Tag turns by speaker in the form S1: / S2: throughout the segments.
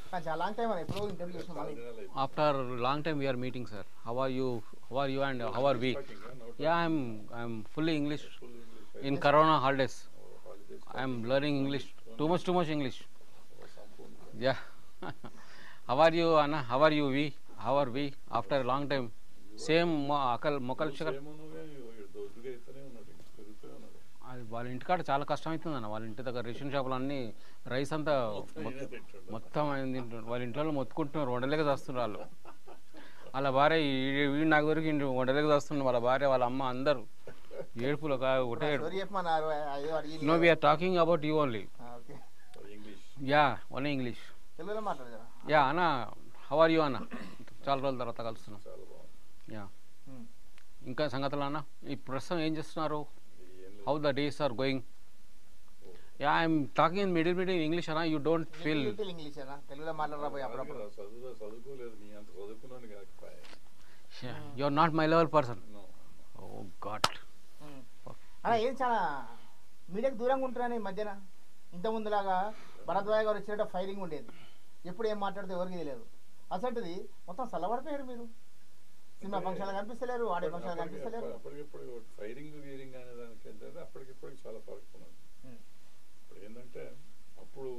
S1: కానీ చాలా long time అని ఎప్పుడో ఇంటర్వ్యూ చేసిన మళ్ళీ
S2: After long time we are meeting, sir. How are you? How are you and how are we? Yeah, I'm I'm fully English. In Corona holidays, I'm learning English. Too much, too much English. Yeah. how are you, Anna? How are you, we? How are we? After a long time. Same mo- akal mokal shakal.
S3: దొడ్డుగా అయితేనే ఉన్నాడు ఇంకా పెరుగుతూనే ఉన్నాడు
S2: అది వాళ్ళ ఇంటికాడ చాలా కష్టం అవుతుంది అన్న వాళ్ళ ఇంటి దగ్గర రేషన్ షాపులు అన్నీ రైస్ అంతా మొత్తం- మొత్తం ఆయన తింటున్నారు వాళ్ళ ఇంట్లో మొత్తుకుంటున్నారు వండలేక చేస్తున్నారు వాళ్ళు వాళ్ళ భార్య ఈ- వీడు నాకు దొరికి ఇంటి వండలేక చేస్తున్నారు వాళ్ళ భార్య వాళ్ళ అమ్మ అందరు ఏడుపులు ఒక ఒకటే ఏడుపు
S1: స్టోరీ చెప్పమన్నారు అయ్యో అడిగి
S2: no we're talking about you only
S1: okay
S3: English
S2: yeah only English
S1: తెలుగులో మాట్లాడదా
S2: యా అన్న హౌ ఆర్ యూ అన్న చాలా రోజుల తర్వాత కలుస్తున్నాం
S3: చాలా బాగుంది
S2: యా ఇంకా సంగతులు అన్న ఈ ప్రస్తుతం ఏం చేస్తున్నారు how the days are going yeah I'm talking in middle middle English అన్న you don't feel
S1: little English అన్న తెలుగులో మాట్లాడరా పోయి అప్పుడప్పుడు
S3: చదువు చదువుకోలేదు నీ అంత చదువుకున్నాను కాకపోయా
S2: you are not my level person
S3: No.
S2: Oh God
S1: um. అన్న ఏం చాలా మీడియాకి దూరంగా ఉంటారని ఈ మధ్యన ఇంత ముందులాగా భరద్వాజ గారు వచ్చినట్టు ఫైరింగ్ ఉండేది ఎప్పుడు ఏం మాట్లాడితే ఎవరికి తెలియదు అసంటిది మొత్తం చల్లబడిపోయారు మీరు సినిమా ఫంక్షన్లు కనిపిస్తలేరు ఆడే ఫంక్షన్లు కనిపిస్తలేరు
S3: అప్పటికిప్పుడు ఫైరింగ్ గీరింగ్ అనే దానికి ఏంటంటే అప్పటికిప్పటికి చాలా ఫరక్ ఉన్నది
S1: ఉమ్.
S3: ఇప్పుడు ఏంటంటే అప్పుడు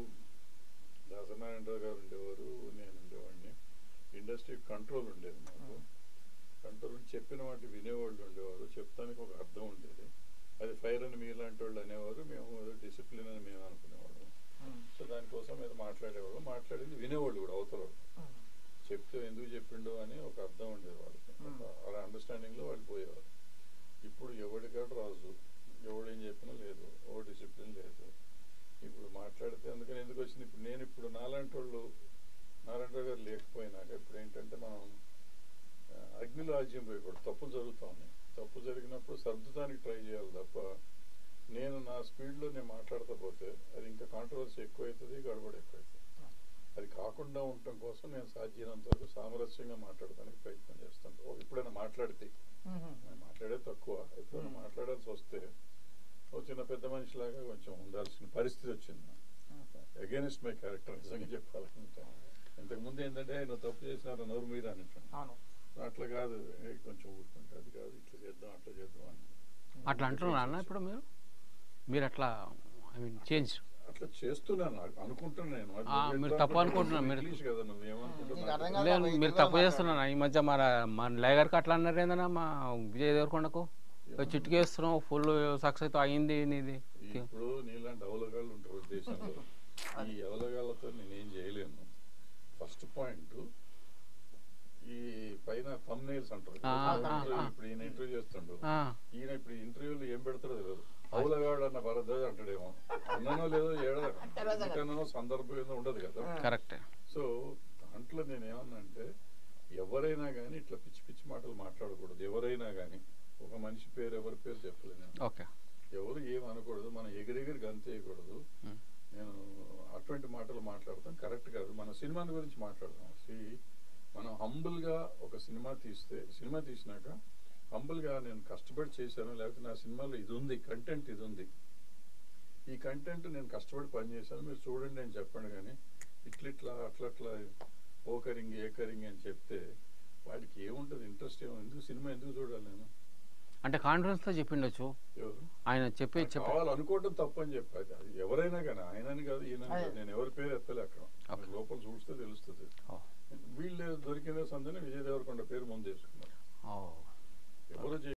S3: దాసనారాయణరావు గారు ఉండేవారు నేను ఉండేవాడిని ఇండస్ట్రీ కంట్రోల్ ఉండేది మాకు కంట్రోల్ చెప్పిన వాటి వినేవాళ్ళు ఉండేవారు చెప్తానికి ఒక అర్థం ఉండేది అది ఫైర్ అని మీలాంటి వాళ్ళు అనేవారు మేము డిసిప్లిన్ అని మేము అనుకునేవాళ్ళం
S1: ఉమ్.
S3: సో దానికోసం ఏదో మాట్లాడేవాళ్ళు మాట్లాడింది వినేవాళ్ళు కూడా అవతల వాళ్ళు.
S1: ఉమ్.
S3: చెప్తే ఎందుకు చెప్పిండు అని ఒక అర్థం ఉండేది వాళ్ళకి
S1: Hmm.
S3: అలా అండర్స్టాండింగ్ లో వాళ్ళు పోయేవారు ఇప్పుడు ఎవడికాడు రాజు ఎవడేం చెప్పినా లేదు ఓ డిసిప్లిన్ లేదు ఇప్పుడు మాట్లాడితే అందుకని ఎందుకు వచ్చింది ఇప్పుడు నేను ఇప్పుడు నాలాంటి వాళ్ళు నారాయణరావు గారు లేకపోయినాక ఇప్పుడు ఏంటంటే మనం ఆ, అగ్నిలో ఆజ్యం పోయకూడదు తప్పులు జరుగుతూ ఉన్నాయి తప్పు జరిగినప్పుడు సర్దుతానికి ట్రై చేయాలి తప్ప నేను నా స్పీడ్లో నేను మాట్లాడతా పోతే అది ఇంకా కాంట్రవర్సీ ఎక్కువ అవుతుంది గడబడి ఎక్కువ అవుతుంది అది కాకుండా ఉండటం కోసం నేను సాధ్యమైనంత వరకు సామరస్యంగా మాట్లాడడానికి ప్రయత్నం చేస్తాను ఓ, ఎప్పుడైనా మాట్లాడితే
S1: ఉమ్.
S3: నేను మాట్లాడేది తక్కువ ఎప్పుడైనా
S1: Hmm.
S3: మాట్లాడాల్సి వస్తే ఓ చిన్న పెద్ద మనిషిలాగా కొంచెం ఉండాల్సిన పరిస్థితి వచ్చింది అగేనిస్ట్ మై క్యారెక్టర్ నిజంగా చెప్పాలంటే ఇంతకుముందు ఏంటంటే నువ్వు తప్పు చేసినారు నోరు మీరు అన్నట్టు
S1: అవును
S3: అట్లా కాదు ఏ, కొంచెం ఊరుకుంటే అది కాదు ఇట్లా చేద్దాం అట్లా చేద్దాం అని
S2: అట్లా అంటున్నారా అన్న ఇప్పుడు మీరు మీరు అట్లా ఐ మీన్ చేంజ్
S3: అట్లా చేస్తున్నాను అ- అనుకుంటున్నాను నేను అది
S2: ఆ,
S3: నువ్వు
S2: మీరు
S3: ఎట్లా
S2: తప్పు
S3: అనుకుంటున్నావు?
S2: అనుకుంటున్నారు. మీరు-
S3: ఇంగ్లీష్ కదా నువ్వు
S1: నీకు అర్థం
S3: ఏమనుకుంటున్నావు
S1: కాదు.
S2: లేదు
S1: అవి
S2: మీరు
S1: తెలుగులో
S2: తప్పు
S1: మాట్లాడాలి.
S2: చేస్తున్నారు ఈ మధ్య మన మన లేగర్కి అట్లా అన్నారు ఏందన్నా మా విజయ్ దేవరకొండకు చిట్టుకేస్తున్నావు ఫుల్ సక్సెస్ అయింది నీది
S3: ఇప్పుడు నీలాంటి అవలగాళ్ళు ఉంటారు దేశంలో ఈ అవలగాళ్ళతో నేనేం చేయలేను ఫస్ట్ పాయింట్ ఈ పైన thumbnails నెయిల్స్ అంటారు
S2: ఆ,
S1: ఆ, ఆ.
S3: ఇప్పుడు ఈయన ఇంటర్వ్యూ చేస్తుండు
S2: ఆ,
S3: ఈయన ఇప్పుడు ఇంటర్వ్యూలో ఏం పెడతారో తెలియదు అవలగాడు అన్న భరద్వాజ్ అంటాడేమో అన్ననో లేదో ఏడో ఎందుకన్నో సందర్భం ఏదో ఉండదు కదా
S2: కరెక్టే
S3: సో దాంట్లో నేను ఏమన్నా అంటే ఎవరైనా కానీ ఇట్లా పిచ్చి పిచ్చి మాటలు మాట్లాడకూడదు ఎవరైనా కానీ ఒక మనిషి పేరు ఎవరి పేరు చెప్పలేదు నేను
S2: ఓకే
S3: ఎవరు ఏం అనకూడదు మనం ఎగిరెగిరి గంతేయకూడదు
S2: Hmm.
S3: నేను అటువంటి మాటలు మాట్లాడతాం కరెక్ట్ కాదు మన సినిమాని గురించి మాట్లాడదాం సి మనం humble గా ఒక సినిమా తీస్తే సినిమా తీసినాక humble గా నేను కష్టపడి చేశాను లేకపోతే నా సినిమాలో ఇది ఉంది కంటెంట్ ఇది ఉంది ఈ కంటెంట్ నేను కష్టపడి పని చేశాను మీరు చూడండి అని చెప్పండి కానీ ఇట్లిట్లా అట్లట్లా ఓకరింగ్ ఏకరింగ్ అని చెప్తే వాడికి ఏముంటుంది ఇంట్రెస్ట్ ఏమో ఎందుకు సినిమా ఎందుకు చూడాలి నేను
S2: అంటే కాన్ఫిడెన్స్ తో చెప్పిండొచ్చు
S3: ఎవరు
S2: ఆయన చెప్పి చెప్పి
S3: కావాలనుకోవటం తప్పని చెప్పాలి అది ఎవరైనా కానీ ఆయనని కాదు ఈయన
S1: అదే.
S3: నేను ఎవరి పేరు ఎత్తలే అక్కడ
S2: Okay.
S3: మీరు లోపల చూస్తే తెలుస్తుంది
S2: ఓ,
S3: వీళ్ళు దొరికిన సందని విజయ్ దేవరకొండ పేరు ముందు వేసుకున్నారు
S2: ఓ.
S3: ఎవరు